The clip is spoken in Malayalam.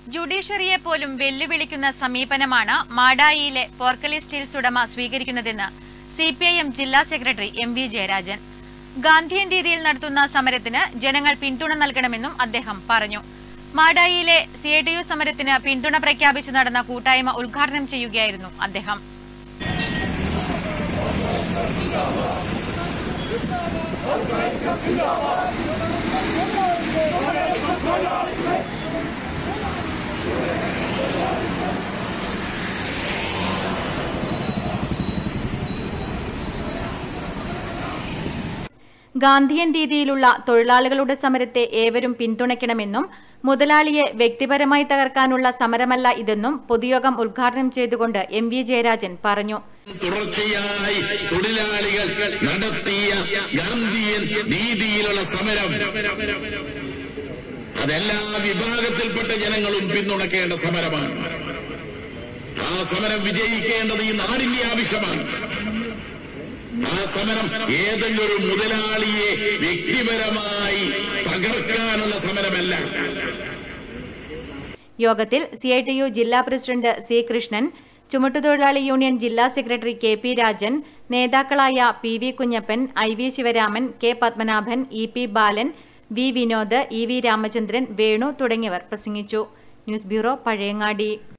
ജുഡീഷ്യറിയെ പോലും വെല്ലുവിളിക്കുന്ന സമീപനമാണ് മാടായിയിലെ പോർക്കലി സ്റ്റീൽസ് ഉടമ സ്വീകരിക്കുന്നതെന്ന് സി പി ഐ എം ജില്ലാ secretary M V Jayarajan Gandhian രീതിയിൽ നടത്തുന്ന സമരത്തിന് ജനങ്ങൾ പിന്തുണ നൽകണമെന്നും അദ്ദേഹം പറഞ്ഞു മാടായിയിലെ സി ഐ ടി യു സമരത്തിന് പിന്തുണ പ്രഖ്യാപിച്ച് നടന്ന കൂട്ടായ്മ ഉദ്ഘാടനം ചെയ്യുകയായിരുന്നു അദ്ദേഹം ഗാന്ധിയൻ രീതിയിലുള്ള തൊഴിലാളികളുടെ സമരത്തെ ഏവരും പിന്തുണയ്ക്കണമെന്നും മുതലാളിയെ വ്യക്തിപരമായി തകർക്കാനുള്ള സമരമല്ല ഇതെന്നും പൊതുയോഗം ഉദ്ഘാടനം ചെയ്തുകൊണ്ട് എം വി ജയരാജൻ പറഞ്ഞു തുടർച്ചയായി തൊഴിലാളികൾ നടത്തിയ ഗാന്ധിയൻ രീതിയിലുള്ള സമരം അതെല്ലാ വിഭാഗത്തിൽപ്പെട്ട ജനങ്ങളും പിന്തുണക്കേണ്ട സമരമാണ് ആ സമരം വിജയിക്കേണ്ടത് ഈ നാടിന്റെ ആവശ്യമാണ് ആ സമരം ഏതെങ്കിലും ഒരു മുതലാളിയെ വ്യക്തിപരമായി തകർക്കാനുള്ള സമരമല്ല യോഗത്തിൽ സി ഐ ടി യു ജില്ലാ പ്രസിഡന്റ് സി കൃഷ്ണൻ ചുമട്ടുതൊഴിലാളി യൂണിയൻ ജില്ലാ സെക്രട്ടറി കെ പി രാജൻ നേതാക്കളായ P V Kunhappan I V Sivaraman K Padmanabhan E P Balan V Vinod E V Ramachandran Venu തുടങ്ങിയവർ പ്രസംഗിച്ചു ന്യൂസ് ബ്യൂറോ പഴയങ്ങാടി